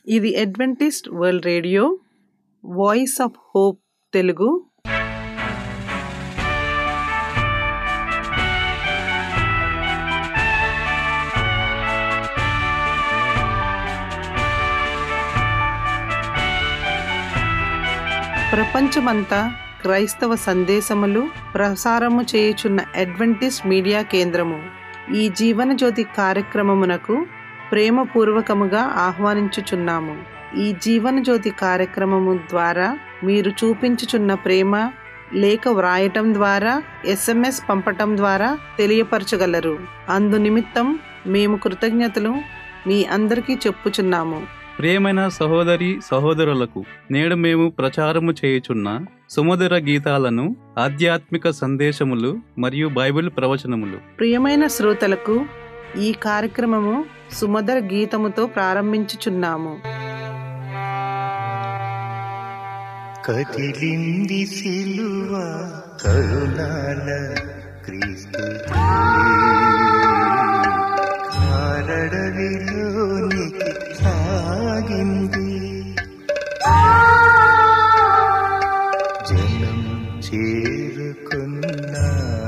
ఇది Adventist world radio voice of hope Telugu ప్రపంచమంతా క్రైస్తవ సందేశములు ప్రసారము చేయుచున్న అడ్వెంటిస్ట్ మీడియా కేంద్రము ఈ జీవనజ్యోతి కార్యక్రమమునకు ప్రేమపూర్వకముగా ఆహ్వానించుచున్నాము ఈ జీవనజ్యోతి కార్యక్రమము ద్వారా మీరు చూపించుచున్న ప్రేమ లేఖ వ్రాయటం ద్వారా ఎస్ఎంఎస్ పంపటం ద్వారా తెలియపరచగలరు అందు నిమిత్తం మేము కృతజ్ఞతలు మీ అందరికీ చెప్పుచున్నాము ప్రియమైన సహోదరి సహోదరులకు నేడు మేము ప్రచారము చేయుచున్న సుమధుర గీతాలను ఆధ్యాత్మిక సందేశములు మరియు బైబిల్ ప్రవచనములు ప్రియమైన శ్రోతలకు ఈ కార్యక్రమము సుమధుర గీతముతో ప్రారంభించుచున్నాము కదిలింది సిలువ కరుణాల క్రీస్తు కారడవిలోనికి సాగింది జనం చేరుకున్నా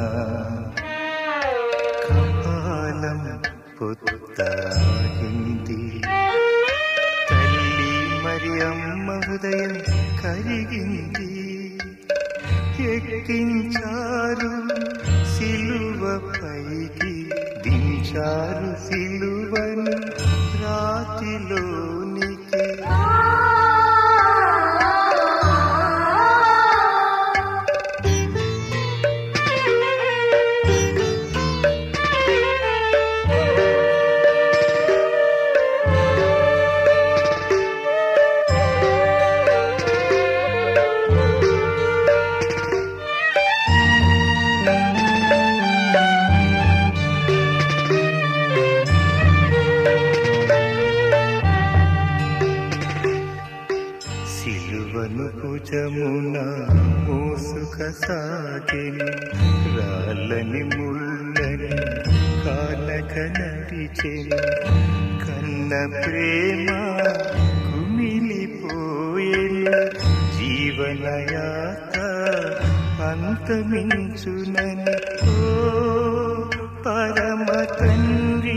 కపాలం పొత్తాగింది తల్లి మరి అమ్మ హృదయం కరిగింది ఎక్కించారు సిలువ పైకి దించారు సిలువను రాతిలోనికి సిలువను భుజమున మోసుక సాగెను రాళ్ళని ముళ్ళని కాలక నడిచెను కన్న ప్రేమ కుమిలిపోయెను జీవనయాత అంతమించునని ఓ పరమ తండ్రి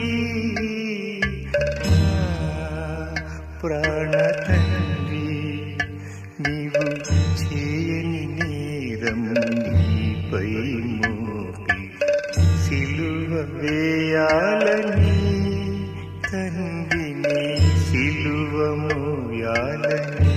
ప్రాణ తండ్రి నీవు చేయని నేరం నీపై మోపి సిలువ వేయాలని తండ్రిని సిలువ మోయాలని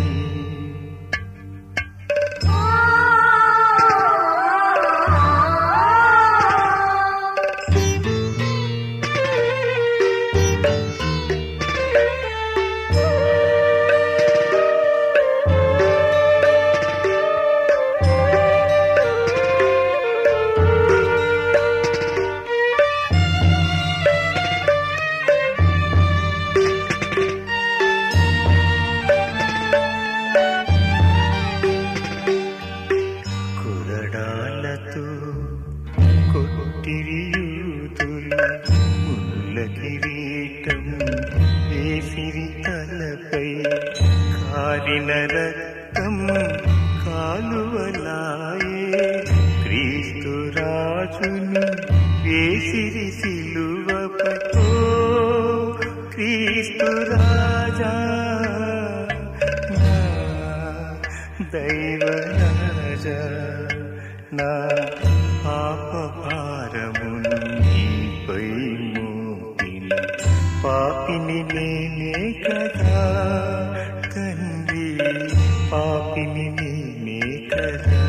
కురడాలతో కొట్టిరి యూతులు ముళ్ళ కిరీటం వేసిరి తలపై కారిన రక్తం కాలువలాయే క్రీస్తు రాజును వేసిరి సిలువపై ఓ క్రీస్తు రాజా నా దైవరాజ నా పాప భారమును నీపై మోపిన పాపిని నేనే కదా తండ్రి పాపిని నేనే కదా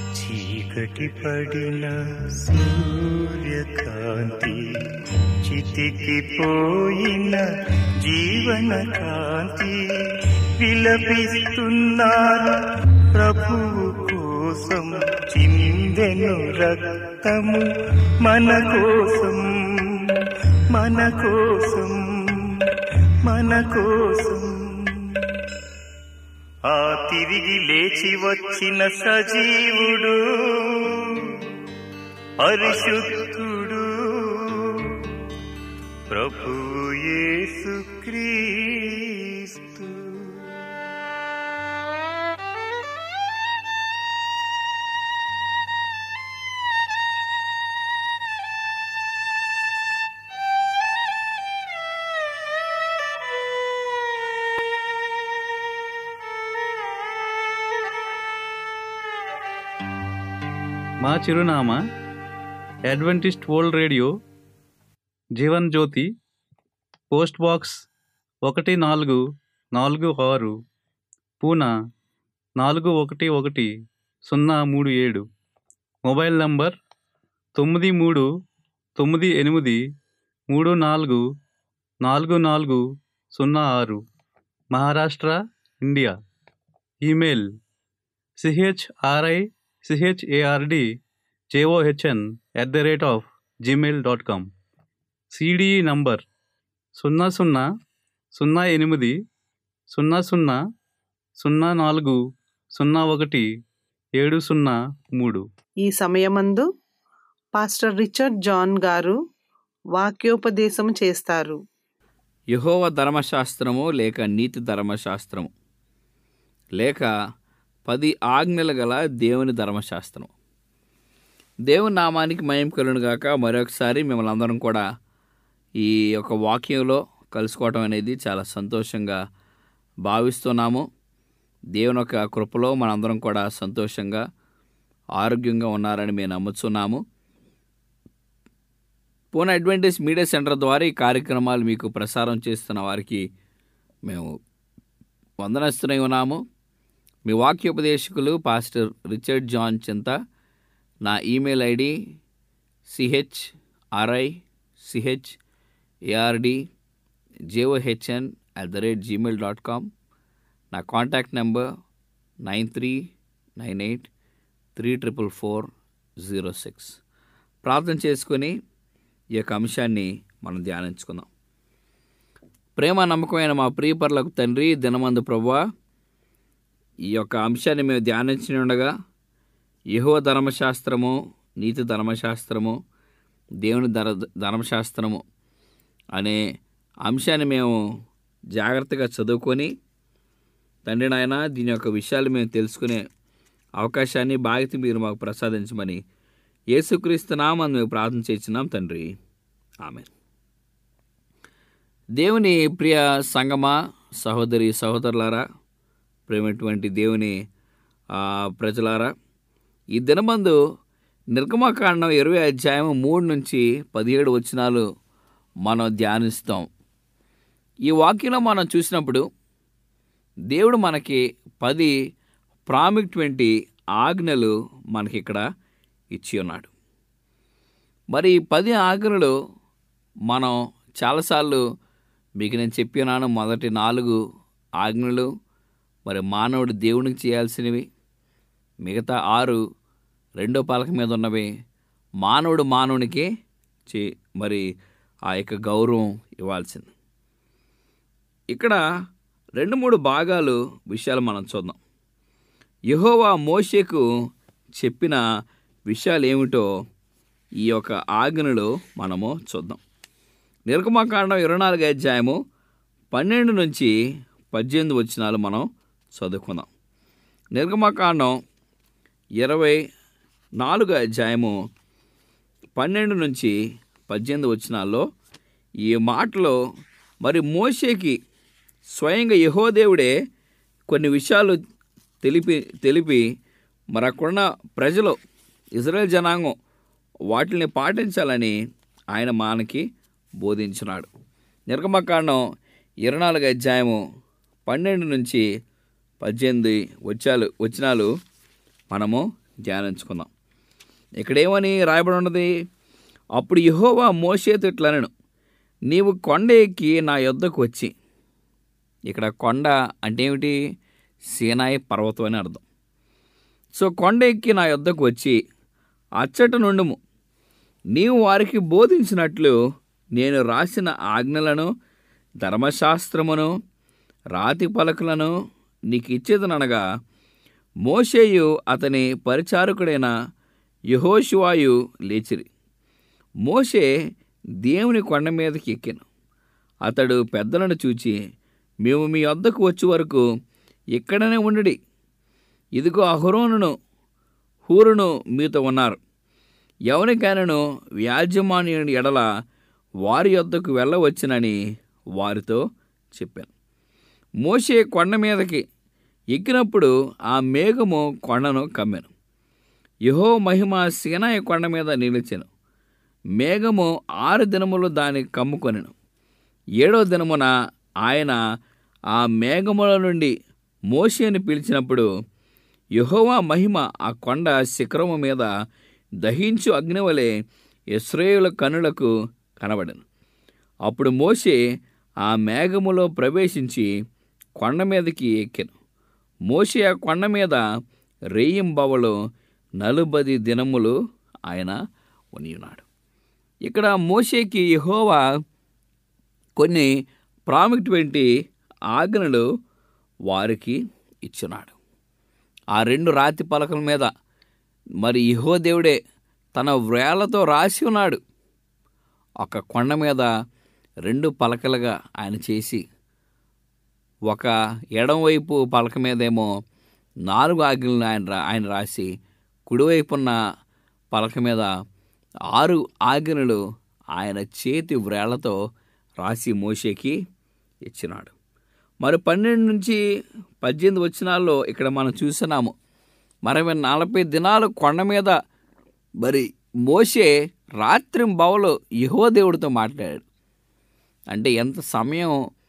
చీకటి పడిన సూర్యకాంతి చిత్ర చితికిపోయిన జీవన కాంతి విలపిస్తున్నారు ప్రభువు కోసం చిందెను రక్తము మన కోసం మన కోసం మన కోసం ఆ తిరిగి లేచి వచ్చిన సజీవుడు పరిశుద్ధుడు ప్రభు యేసు క్రీస్తు మా చిరునామా Adventist world radio Jeevan Jyoti post box ఒకటి నాలుగు నాలుగు ఆరు పూనా నాలుగు ఒకటి ఒకటి సున్నా మూడు ఏడు మొబైల్ నంబర్ తొమ్మిది మూడు తొమ్మిది ఎనిమిది మూడు నాలుగు నాలుగు నాలుగు సున్నా ఆరు Maharashtra India email C H R I C H A R D J O H N at the rate of Gmail dot com C D E number సున్నా సున్నా సున్నా ఎనిమిది సున్నా సున్నా సున్నా నాలుగు సున్నా ఒకటి ఏడు సున్నా మూడు ఈ సమయమందు పాస్టర్ రిచర్డ్ జాన్ గారు వాక్యోపదేశం చేస్తారు యహోవ ధర్మశాస్త్రము లేక నీతి ధర్మశాస్త్రము లేక పది ఆజ్ఞలు గల దేవుని ధర్మశాస్త్రం దేవుని నామానికి మయం కలుగునుగాక మరొకసారి మిమ్మల్ని అందరం కూడా ఈ యొక్క వాక్యంలో కలుసుకోవటం అనేది చాలా సంతోషంగా భావిస్తున్నాము దేవుని యొక్క కృపలో మనందరం కూడా సంతోషంగా ఆరోగ్యంగా ఉన్నారని మేము నమ్ముతున్నాము పూనా అడ్వెంటేజ్ మీడియా సెంటర్ ద్వారా ఈ కార్యక్రమాలు మీకు ప్రసారం చేస్తున్న వారికి మేము వందనస్తున్నై ఉన్నాము మీ వాక్యోపదేశకులు పాస్టర్ రిచర్డ్ జాన్ చింత నా email ID C H R I C H A R D J O H N at the rate Gmail dot com నా contact number nine three nine eight three triple four zero six ప్రార్థన చేసుకొని ఈ యొక్క అంశాన్ని మనం ధ్యానించుకుందాం ప్రేమ నమ్మకమైన మా ప్రియపరులకు తండ్రి దినమందు ప్రభువా ఈ యొక్క అంశాన్ని మేము ధ్యానించి ఉండగా యహో ధర్మశాస్త్రము నీతి ధర్మశాస్త్రము దేవుని ధర ధర్మశాస్త్రము అనే అంశాన్ని మేము జాగ్రత్తగా చదువుకొని తండ్రి నాయన దీని యొక్క విషయాలు మేము తెలుసుకునే అవకాశాన్ని బాధ్యత మీరు మాకు ప్రసాదించమని యేసుక్రీస్తు నామని మేము ప్రార్థన చేస్తున్నాం తండ్రి ఆమె దేవుని ప్రియ సంగమా సహోదరి సహోదరులారా ప్రేమటువంటి దేవుని ఆ, ప్రజలారా ఈ దినమందు నిర్గమకాండం ఇరవై అధ్యాయం మూడు నుంచి పదిహేడు వచనాలు మనం ధ్యానిస్తాం ఈ వాక్యంలో మనం చూసినప్పుడు దేవుడు మనకి పది ప్రాముఖ్యమైన ఆజ్ఞలు మనకి ఇక్కడ ఇచ్చి ఉన్నాడు మరి ఈ పది ఆజ్ఞలు మనం చాలాసార్లు మీకు నేను చెప్పి ఉన్నాను మొదటి నాలుగు ఆజ్ఞలు మరి మానవుడు దేవునికి చేయాల్సినవి మిగతా ఆరు రెండో పలక మీద ఉన్నవి మానవుడు మానవునికి చే మరి ఆ యొక్క గౌరవం ఇవ్వాల్సింది ఇక్కడ రెండు మూడు భాగాలు విషయాలు మనం చూద్దాం యెహోవా మోషేకు చెప్పిన విషయాలు ఏమిటో ఈ యొక్క ఆజ్ఞలు మనము చూద్దాం నిర్గమకాండం ఇరవై నాలుగు అధ్యాయము పన్నెండు నుంచి పద్దెనిమిది వచనాలు మనం చదువుకుందాం నిర్గమకాండం ఇరవై నాలుగు అధ్యాయము పన్నెండు నుంచి పద్దెనిమిది వచనాల్లో ఈ మాటలో మరి మోషేకి స్వయంగా యహోదేవుడే కొన్ని విషయాలు తెలిపి తెలిపి మరి అక్కడున్న ప్రజలు ఇజ్రాయెల్ జనాంగం వాటిని పాటించాలని ఆయన మనకి బోధించినాడు నిర్గమకాండం ఇరవై నాలుగు అధ్యాయము పన్నెండు నుంచి పద్దెనిమిది వచ్చాలు వచనాలు మనము ధ్యానించుకుందాం ఇక్కడేమని రాయబడి ఉన్నది అప్పుడు యహోవా మోషేతు ఇట్లనను నీవు కొండ ఎక్కి నా యొద్దకు వచ్చి ఇక్కడ కొండ అంటే ఏమిటి సీనాయి పర్వతం అని అర్థం సో కొండ ఎక్కి నా యొద్దకు వచ్చి అచ్చట నుండుము నీవు వారికి బోధించినట్లు నేను రాసిన ఆజ్ఞలను ధర్మశాస్త్రమును రాతి పలకలను నీకు ఇచ్చేదనగా మోషేయు అతని పరిచారకుడైన యహోషువాయు లేచిరి మోషే దేవుని కొండ మీదకి ఎక్కెను అతడు పెద్దలను చూచి మేము మీ వద్దకు వచ్చే వరకు ఇక్కడనే ఉండి ఇదిగో అహరోనును హూరును మీతో ఉన్నారు ఎవరికైనాను వ్యాజ్యమాన్యుని ఎడల వారి యొద్దకు వెళ్ళవచ్చునని వారితో చెప్పాను మోషే కొండ మీదకి ఎక్కినప్పుడు ఆ మేఘము కొండను కమ్మెను యహో మహిమ సీనాయి కొండ మీద నిలిచెను మేఘము ఆరు దినములు దాన్ని కమ్ముకొనెను ఏడో దినమున ఆయన ఆ మేఘముల నుండి మోషేని పిలిచినప్పుడు యెహోవా మహిమ ఆ కొండ శిఖరము మీద దహించు అగ్నివలే ఇస్రాయేలు కనులకు కనబడను అప్పుడు మోషే ఆ మేఘములో ప్రవేశించి కొండ మీదకి ఎక్కెను మోషే ఆ కొండ మీద రేయింబవలో నలుబది దినములు ఆయన ఉనియున్నాడు ఇక్కడ మోషేకి యెహోవా కొన్ని ప్రాముఖ్యమైన ఆజ్ఞలు వారికి ఇచ్చున్నాడు ఆ రెండు రాతి పలకల మీద మరి యహో దేవుడే తన వ్రేలతో రాసి ఉన్నాడు ఒక కొండ మీద రెండు పలకలుగా ఆయన చేసి ఒక ఎడంవైపు పలక మీదేమో నాలుగు ఆజ్ఞలను ఆయన రా ఆయన రాసి కుడివైపున్న పలక మీద ఆరు ఆజ్ఞలు ఆయన చేతి వ్రేళ్లతో రాసి మోషేకి ఇచ్చినాడు మరి పన్నెండు నుంచి పద్దెనిమిది వచనాల్లో ఇక్కడ మనం చూస్తున్నాము మరి నలభై దినాలు కొండ మీద మరి మోషే రాత్రి బవలు యహో దేవుడితో మాట్లాడాడు అంటే ఎంత సమయం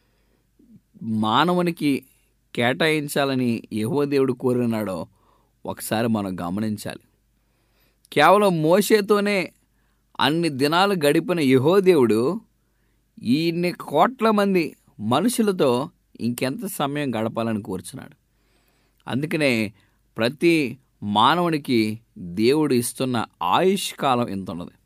మానవునికి కేటాయించాలని యహో దేవుడు కోరినాడో ఒకసారి మనం గమనించాలి కేవలం మోషేతోనే అన్ని దినాలు గడిపిన యహో దేవుడు ఇన్ని కోట్ల మంది మనుషులతో ఇంకెంత సమయం గడపాలని కూర్చున్నాడు అందుకనే ప్రతి మానవునికి దేవుడు ఇస్తున్న ఆయుష్ కాలం ఎంత ఉన్నది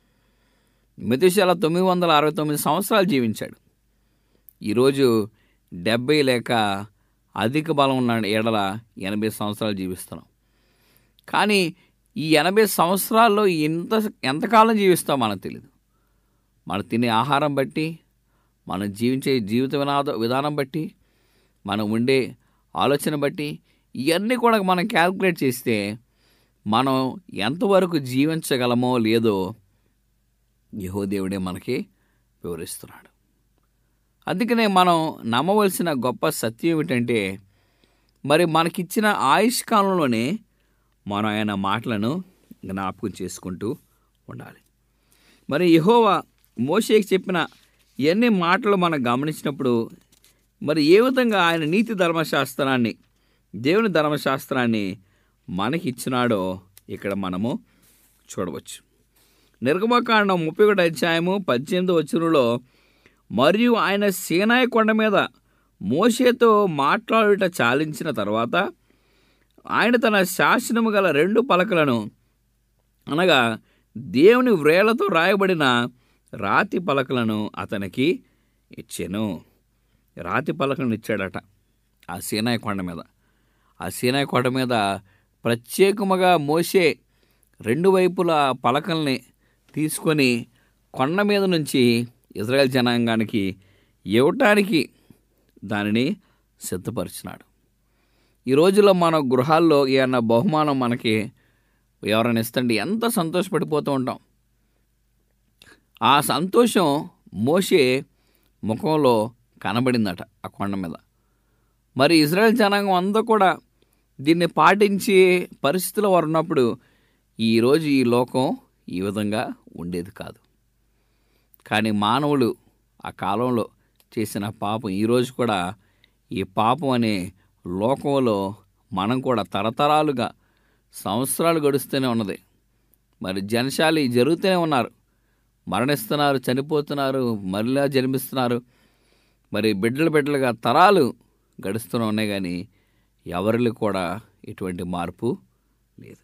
మెతుశాల తొమ్మిది వందల అరవై తొమ్మిది సంవత్సరాలు జీవించాడు ఈరోజు డెబ్బై లేక అధిక బలం ఉన్న ఏడల ఎనభై సంవత్సరాలు జీవిస్తున్నాం కానీ ఈ ఎనభై సంవత్సరాల్లో ఎంత ఎంతకాలం జీవిస్తాం మనకు తెలియదు మనం తినే ఆహారం బట్టి మనం జీవించే జీవిత వినాద విధానం బట్టి మనం ఉండే ఆలోచన బట్టి ఇవన్నీ కూడా మనం క్యాల్కులేట్ చేస్తే మనం ఎంతవరకు జీవించగలమో లేదో యహోదేవుడే మనకి వివరిస్తున్నాడు అందుకనే మనం నమ్మవలసిన గొప్ప సత్యం ఏమిటంటే మరి మనకిచ్చిన ఆయుష్ కాలంలోనే మనం ఆయన మాటలను జ్ఞాపకం చేసుకుంటూ ఉండాలి మరి యహోవా మోషేకి చెప్పిన ఇవన్నీ మాటలు మనం గమనించినప్పుడు మరి ఏ విధంగా ఆయన నీతి ధర్మశాస్త్రాన్ని దేవుని ధర్మశాస్త్రాన్ని మనకి ఇచ్చినాడో ఇక్కడ మనము చూడవచ్చు నిర్గమకాండం ముప్పై ఒకటి అధ్యాయము పద్దెనిమిది వచ్చులో మరియు ఆయన సీనాయి కొండ మీద మోషేతో మాట్లాడుట చాలించిన తర్వాత ఆయన తన శాసనము గల రెండు పలకలను అనగా దేవుని వ్రేలతో రాయబడిన రాతి పలకలను అతనికి ఇచ్చాను రాతి పలకలను ఇచ్చాడట ఆ సీనాయి కొండ మీద ఆ సీనాయి కొండ మీద ప్రత్యేకముగా మోసే రెండు వైపుల పలకల్ని తీసుకొని కొండ మీద నుంచి ఇజ్రాయెల్ జనాంగానికి ఇవ్వటానికి దానిని సిద్ధపరిచినాడు ఈ రోజుల్లో మన గృహాల్లో ఏమన్నా బహుమానం మనకి ఎవరైనా ఇస్తండి ఎంత సంతోషపడిపోతూ ఉంటాం ఆ సంతోషం మోషే ముఖంలో కనబడిందట ఆ కొండ మీద మరి ఇజ్రాయెల్ జనాంగం అంతా కూడా దీన్ని పాటించే పరిస్థితిలో వారు ఉన్నప్పుడు ఈరోజు ఈ లోకం ఈ విధంగా ఉండేది కాదు కానీ మానవులు ఆ కాలంలో చేసిన పాపం ఈరోజు కూడా ఈ పాపం అనే లోకంలో మనం కూడా తరతరాలుగా సంవత్సరాలు గడుస్తూనే ఉన్నది మరి జనశాలి జరుగుతూనే ఉన్నారు మరణిస్తున్నారు చనిపోతున్నారు మరలా జన్మిస్తున్నారు మరి బిడ్డలు బిడ్డలుగా తరాలు గడుస్తూనే ఉన్నాయి కానీ ఎవరిలో కూడా ఎటువంటి మార్పు లేదు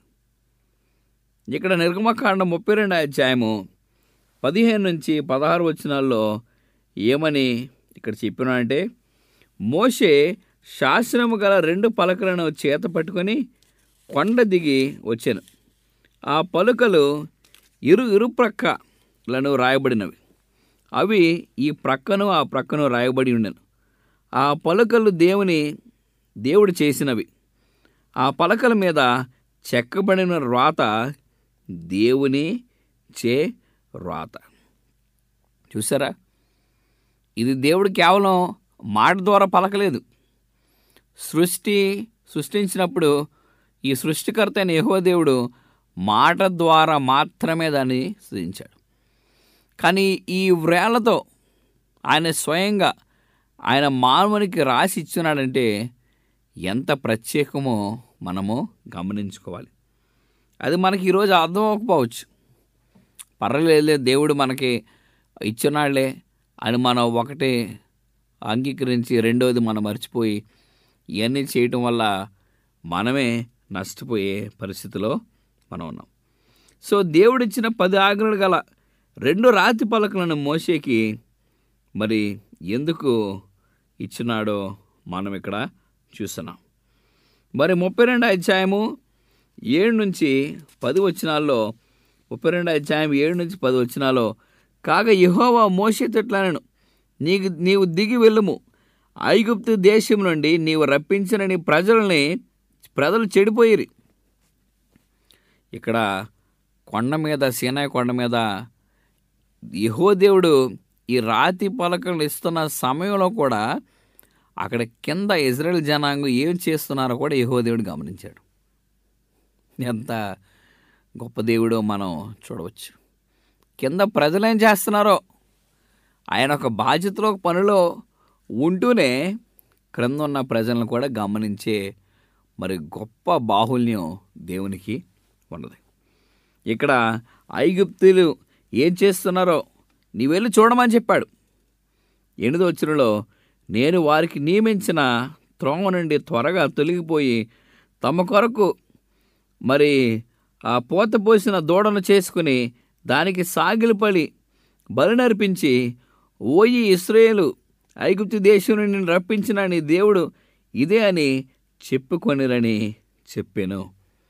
ఇక్కడ నిర్గమకాండం ముప్పై రెండు అధ్యాయము పదిహేను నుంచి పదహారు వచనాల్లో ఏమని ఇక్కడ చెప్పినాడంటే మోషే శాసనము గల రెండు పలకలను చేత పట్టుకొని కొండ దిగి వచ్చాను ఆ పలుకలు ఇరు ఇరు ప్రక్కలను రాయబడినవి అవి ఈ ప్రక్కను ఆ ప్రక్కను రాయబడి ఉండను ఆ పలుకలు దేవుని దేవుడు చేసినవి ఆ పలకల మీద చెక్కబడిన రాత దేవుని చే రాత చూసారా ఇది దేవుడు కేవలం మాట ద్వారా పలకలేదు సృష్టి సృష్టించినప్పుడు ఈ సృష్టికర్త అయిన యెహోవా దేవుడు మాట ద్వారా మాత్రమే దాన్ని సృజించాడు కానీ ఈ వ్రేళ్లతో ఆయన స్వయంగా ఆయన మానవునికి రాసి ఇచ్చినాడంటే ఎంత ప్రత్యేకమో మనము గమనించుకోవాలి అది మనకి ఈరోజు అర్థం అవ్వకపోవచ్చు పర్వాలేదు దేవుడు మనకి ఇచ్చినాళ్లే అని మనం ఒకటి అంగీకరించి రెండోది మనం మర్చిపోయి ఇవన్నీ చేయటం వల్ల మనమే నష్టపోయే పరిస్థితిలో మనం ఉన్నాం సో దేవుడిచ్చిన పది ఆజ్ఞలు గల రెండు రాతి పలకలను మోసేకి మరి ఎందుకు ఇచ్చినాడో మనం ఇక్కడ చూస్తున్నాం మరి ముప్పై రెండు అధ్యాయము ఏడు నుంచి పది వచనాల్లో ముప్పై రెండు అధ్యాయం ఏడు నుంచి పది వచనాల్లో కాగా యెహోవా మోసే తిట్లను నీకు నీవు దిగి వెళ్ళుము ఐగుప్తు దేశం నుండి నీవు రప్పించిన నీ ప్రజల్ని ప్రజలు చెడిపోయిరి ఇక్కడ కొండ మీద సీనాయి కొండ మీద యహో దేవుడు ఈ రాతి పలకలు ఇస్తున్న సమయంలో కూడా అక్కడ కింద ఇజ్రాయెల్ జనాంగం ఏం చేస్తున్నారో కూడా యహో దేవుడు గమనించాడు ఎంత గొప్ప దేవుడో మనం చూడవచ్చు కింద ప్రజలు ఏం చేస్తున్నారో ఆయన ఒక బాధ్యతలో ఒక పనిలో ఉంటూనే క్రింద ఉన్న ప్రజలను కూడా గమనించే మరి గొప్ప బాహుల్యం దేవునికి ఉన్నది ఇక్కడ ఐగుప్తులు ఏం చేస్తున్నారో నీ వెళ్ళి చూడమని చెప్పాడు ఎనిమిదో వచ్చినలో నేను వారికి నియమించిన త్రోమ నుండి త్వరగా తొలగిపోయి తమ కొరకు మరి ఆ పూత పోసిన దూడను చేసుకుని దానికి సాగిలిపడి బలి నర్పించి ఓయి ఇస్రాయేలు ఐగుప్తు దేశం నుండి నిన్ను రప్పించిన నీ దేవుడు ఇదే అని చెప్పుకొనిరని చెప్పాను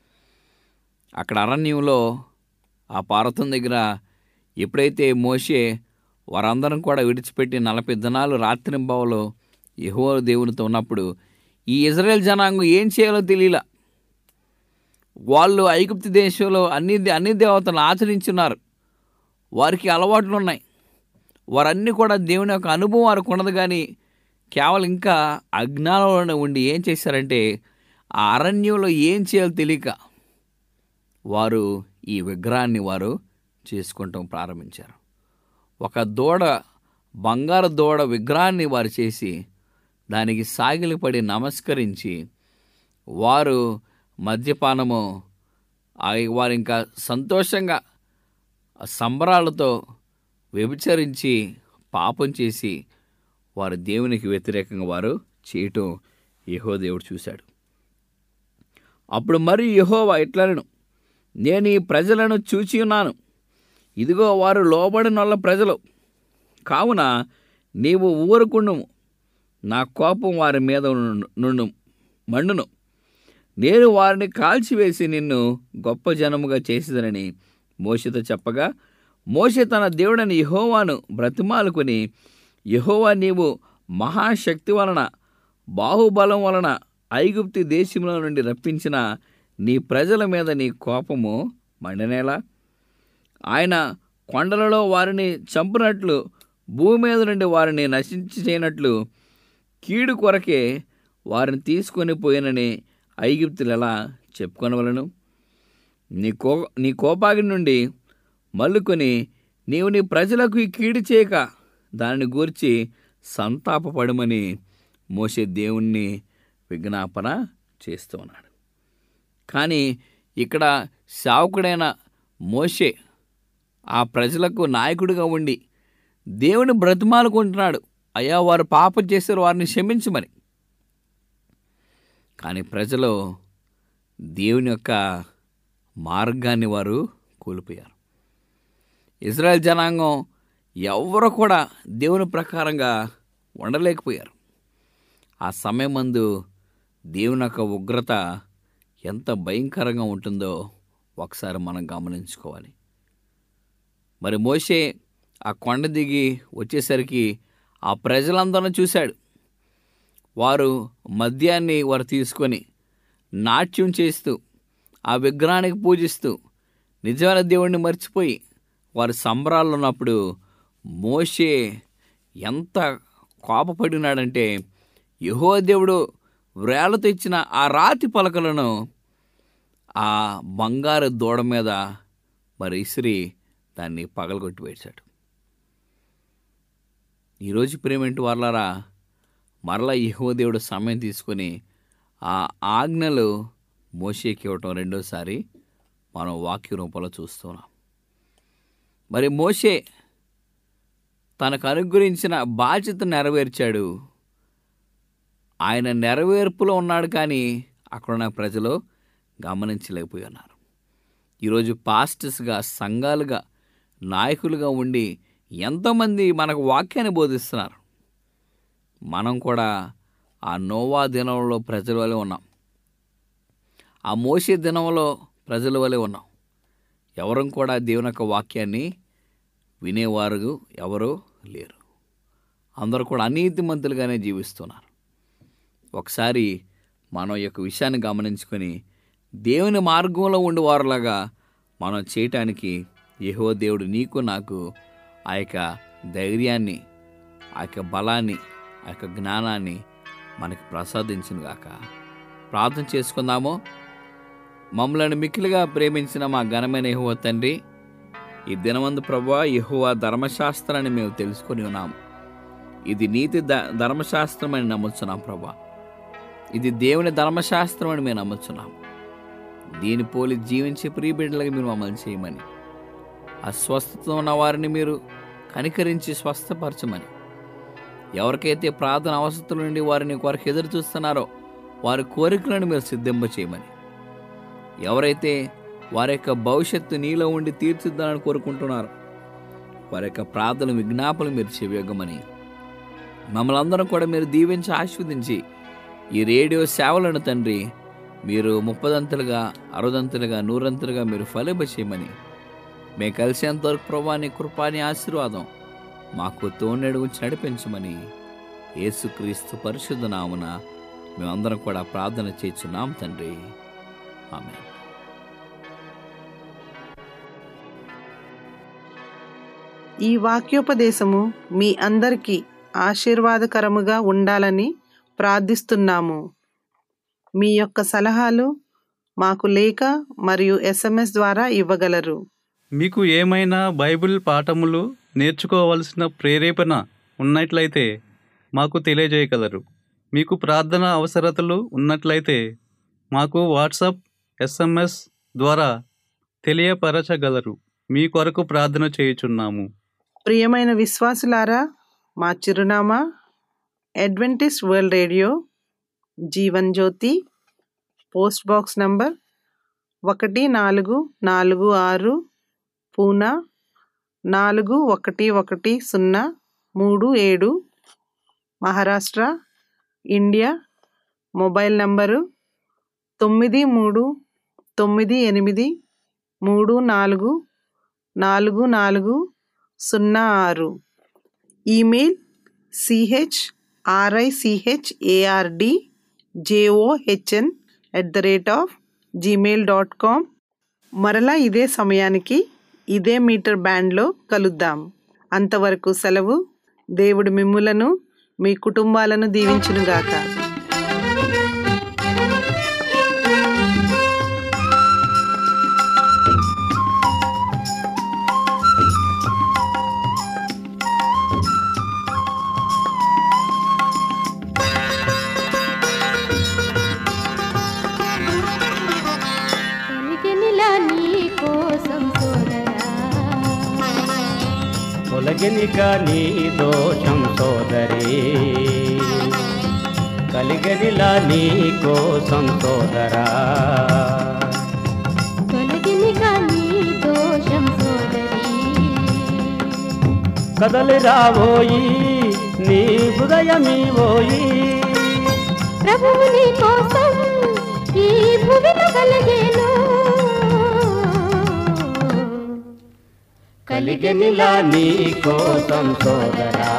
అక్కడ అరణ్యంలో ఆ పార్వతం దగ్గర ఎప్పుడైతే మోషే వారందరం కూడా విడిచిపెట్టి నలభై దినాలు రాత్రింబావులో యెహోవా దేవునితో ఉన్నప్పుడు ఈ ఇజ్రాయెల్ జనాంగం ఏం చేయాలో తెలియలా వాళ్ళు ఐగుప్తు దేశంలో అన్ని అన్ని దేవతలను ఆచరించున్నారు వారికి అలవాట్లు ఉన్నాయి వారన్నీ కూడా దేవుని యొక్క అనుభవం వారికి ఉన్నది కానీ కేవలం ఇంకా అజ్ఞానంలోనే ఉండి ఏం చేశారంటే ఆ అరణ్యంలో ఏం చేయాలో తెలియక వారు ఈ విగ్రహాన్ని వారు చేసుకుంటాం ప్రారంభించారు ఒక దూడ బంగారు దూడ విగ్రహాన్ని వారు చేసి దానికి సాగిలిపడి నమస్కరించి వారు మద్యపానము ఆ వారు ఇంకా సంతోషంగా సంబరాలతో వ్యభిచరించి పాపం చేసి వారు దేవునికి వ్యతిరేకంగా వారు చేయటం యహో దేవుడు చూశాడు అప్పుడు మరి యహోవా ఇట్లను నేను ఈ ప్రజలను చూచి ఉన్నాను ఇదిగో వారు లోబడినొల్ల ప్రజలు కావున నీవు ఊరుకుండుము నా కోపం వారి మీద నుండు- నుండు మండును నేను వారిని కాల్చివేసి నిన్ను గొప్ప జనముగా చేసేదనని మోషతో చెప్పగా మోషే తన దేవుడని యహోవాను బ్రతిమాలుకొని యహోవా నీవు మహాశక్తి వలన బాహుబలం వలన ఐగుప్తి దేశంలో నుండి రప్పించిన నీ ప్రజల మీద నీ కోపము మండనేలా ఆయన కొండలలో వారిని చంపినట్లు భూమి మీద నుండి వారిని నశించి చేయనట్లు కీడు కొరకే వారిని తీసుకొని పోయినని ఐగుప్తులు ఎలా చెప్పుకొనవలను నీ కో నీ కోపాగ్ని నుండి మల్లుకొని నీవు నీ ప్రజలకు ఈ కీడు చేయక దానిని గూర్చి సంతాపపడమని మోసే దేవుణ్ణి విజ్ఞాపన చేస్తూ ఉన్నాడు కానీ ఇక్కడ శావకుడైన మోషే ఆ ప్రజలకు నాయకుడిగా ఉండి దేవుని బ్రతిమాలుకుంటున్నాడు అయ్యా వారు పాపం చేశారు వారిని క్షమించమని కానీ ప్రజలు దేవుని యొక్క మార్గాన్ని వారు కోల్పోయారు ఇజ్రాయెల్ జనాంగం ఎవరు కూడా దేవుని ప్రకారంగా ఉండలేకపోయారు ఆ సమయం మందు దేవుని యొక్క ఉగ్రత ఎంత భయంకరంగా ఉంటుందో ఒకసారి మనం గమనించుకోవాలి మరి మోషే ఆ కొండ దిగి వచ్చేసరికి ఆ ప్రజలందరిని చూశాడు వారు మద్యాన్ని వారు తీసుకొని నాట్యం చేస్తూ ఆ విగ్రహానికి పూజిస్తూ నిజమైన దేవుణ్ణి మర్చిపోయి వారు సంబరాలు ఉన్నప్పుడు మోషే ఎంత కోపపడినాడంటే యహో దేవుడు వ్రేలతో ఇచ్చిన ఆ రాతి పలకలను ఆ బంగారు దూడ మీద మరి ఇసిరి దాన్ని పగలగొట్టి వేశాడు ఈరోజు ప్రేమేంటి వాళ్ళారా మరలా యహో దేవుడు సమయం తీసుకొని ఆ ఆజ్ఞలు మోషేకి ఇవ్వటం రెండోసారి మనం వాక్య రూపంలో చూస్తున్నాం మరి మోషే తనకు అనుగ్రహించిన బాధ్యత నెరవేర్చాడు ఆయన నెరవేర్పులో ఉన్నాడు కానీ అక్కడున్న ప్రజలు గమనించలేకపోయి ఉన్నారు ఈరోజు పాస్టర్స్గా సంఘాలుగా నాయకులుగా ఉండి ఎంతోమంది మనకు వాక్యాన్ని బోధిస్తున్నారు మనం కూడా ఆ నోవా దినంలో ప్రజల వలె ఉన్నాం ఆ మోసే దినంలో ప్రజల వలె ఉన్నాం ఎవరం కూడా దేవుని యొక్క వాక్యాన్ని వినేవారు ఎవరూ లేరు అందరూ కూడా అనీతిమంతులుగానే జీవిస్తున్నారు ఒకసారి మనం ఈ యొక్క విషయాన్ని గమనించుకొని దేవుని మార్గంలో ఉండేవారులాగా మనం చేయటానికి యెహోవా దేవుడు నీకు నాకు ఆ యొక్క ధైర్యాన్ని ఆ యొక్క బలాన్ని ఆ యొక్క జ్ఞానాన్ని మనకి ప్రసాదించును గాక ప్రార్థన చేసుకుందాము మమ్మల్ని మిక్కిలిగా ప్రేమించిన మా ఘనమైన యెహోవా తండ్రి ఈ దినమందు ప్రభా యెహోవా ధర్మశాస్త్రాన్ని మేము తెలుసుకొని ఉన్నాము ఇది నీతి ద ధర్మశాస్త్రం అని నమ్ముతున్నాం ప్రభా ఇది దేవుని ధర్మశాస్త్రం అని మేము నమ్ముతున్నాం దీని పోలి జీవించే ప్రియబిడ్డలుగా మీరు మమ్మల్ని చేయమని అస్వస్థత ఉన్న వారిని మీరు కనికరించి స్వస్థపరచమని ఎవరికైతే ప్రార్థన అవసరతల నుండి వారిని కొరకు ఎదురు చూస్తున్నారో వారి కోరికలను మీరు సిద్ధింప చేయమని ఎవరైతే వారి యొక్క భవిష్యత్తు నీలో ఉండి తీర్చిద్దాలని కోరుకుంటున్నారో వారి యొక్క ప్రార్థన విజ్ఞాపనలు మీరు చెవియొగ్గమని మమ్మల్ని అందరం కూడా మీరు దీవించి ఆస్వాదించి ఈ రేడియో సేవలను తండ్రి మీరు ముప్పదంతులుగా అరవదంతులుగా నూరంతులుగా మీరు ఫలింప చేయమని మేము కలిసేంతవరకు ప్రభా నీ కృపాని ఆశీర్వాదం మాకు తోడెడు ఉంచి నడిపించమని యేసుక్రీస్తు పరిశుద్ధ నామున మేమందరం కూడా ప్రార్థన చేస్తున్నాం తండ్రి ఆమె ఈ వాక్యోపదేశము మీ అందరికీ ఆశీర్వాదకరముగా ఉండాలని ప్రార్థిస్తున్నాము మీ యొక్క సలహాలు మాకు లేఖ మరియు ఎస్ఎంఎస్ ద్వారా ఇవ్వగలరు మీకు ఏమైనా బైబిల్ పాఠములు నేర్చుకోవలసిన ప్రేరేపణ ఉన్నట్లయితే మాకు తెలియజేయగలరు మీకు ప్రార్థన అవసరతలు ఉన్నట్లయితే మాకు వాట్సాప్ ఎస్ఎంఎస్ ద్వారా తెలియపరచగలరు మీ కొరకు ప్రార్థన చేయుచున్నాము ప్రియమైన విశ్వాసులారా మా చిరునామా Adventist world radio Jeevan Jyoti post box number ఒకటి నాలుగు నాలుగు ఆరు పూనా నాలుగు ఒకటి ఒకటి సున్నా మూడు ఏడు మహారాష్ట్ర ఇండియా మొబైల్ నంబరు తొమ్మిది మూడు తొమ్మిది ఎనిమిది మూడు నాలుగు నాలుగు నాలుగు సున్నా ఆరు email C H R I C H A R D J O H N at the rate of Gmail dot com మరలా ఇదే సమయానికి ఇదే మీటర్ బ్యాండ్లో కలుద్దాం అంతవరకు సెలవు దేవుడు మిమ్ములను మీ కుటుంబాలను దీవించునుగాక కలిగినిలా నీ కోసం సోదరా కలిగనిక నీ దోషం సోదరి కలిగనిలా నీ కోసం సోదరా తొలగిని కానీ దోషం సోదరి కదలి రాబోయి నీ హృదయమీవోయి ప్రభువుని కోసం ఈ భూమిలో కలిగేను కలిగనిలా నీ కోసం సోదరా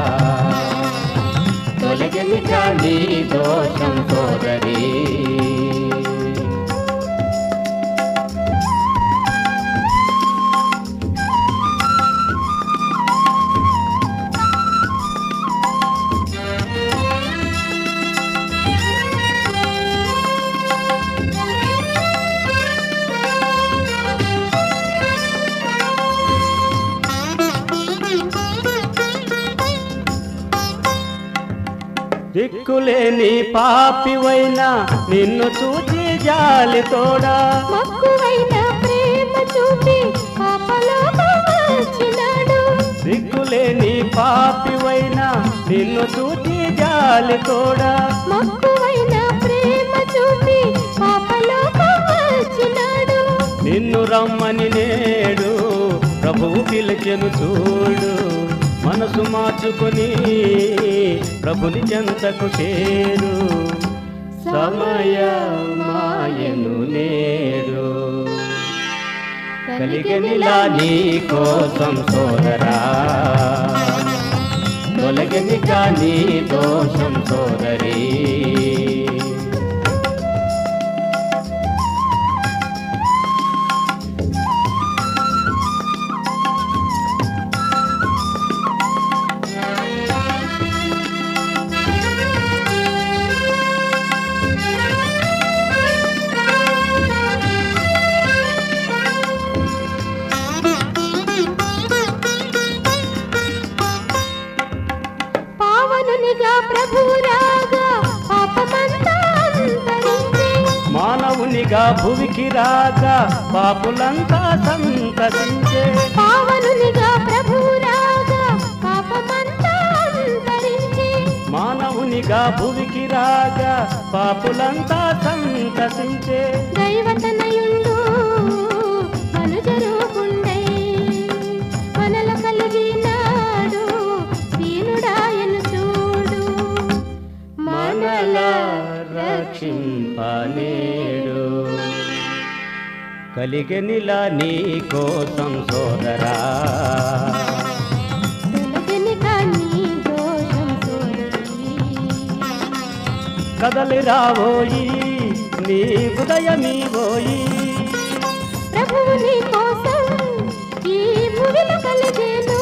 తొలగనిక నీ దోషం సోదరి దిక్కులేని పాపివైనా నిన్ను చూచి జాలి తోడా మక్కువైన ప్రేమ చూపి పాపలోకి వచ్చినాడు దిక్కులేని పాపివైనా నిన్ను చూచి జాలి తోడా మక్కువైన ప్రేమ చూపి పాపలోకి వచ్చినాడు నిన్ను రమ్మని నేడు ప్రభువు పిలిచెను చూడు మనసు మార్చుకొని ప్రభుని చెంతకు చేరు సమయమాయను నేడు కలిగనిలా నీ కోసం సోదరా తొలగని నీ దోషం సోదరి పావనునిగా ప్రభు రాగా పాపమంతా అంతరించే మానవునిగా భువికి రాగా పాపులంతా సంతసించే పావనునిగా ప్రభు రాగా పాపమంతా అంతరించే మానవునిగా భువికి రాగా పాపులంతా సంతసించే దైవతనయుండు మనుజరూపుండై మనల కలిగినాడు దీనుడాయను చూడు మనల రక్షింపనేడు కలిగనిలా నీ కోసం సోదరా తొలగని కానీ దోషం సోదరి కదలి రాబోయి నీ ఉదయమీవోయి ప్రభువుని కోసం ఈ భూమిలో కలిగేను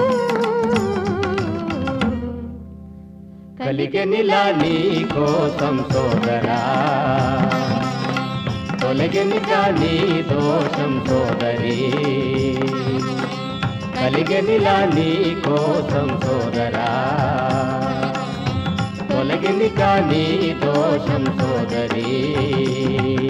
కలిగనిలా నీ కోసం సోదరా తొలగనిగా నీ దోషం సోదరి కలిగనిలా నీ కోసం సోదరా తొలగనిగా నీ దోషం సోదరి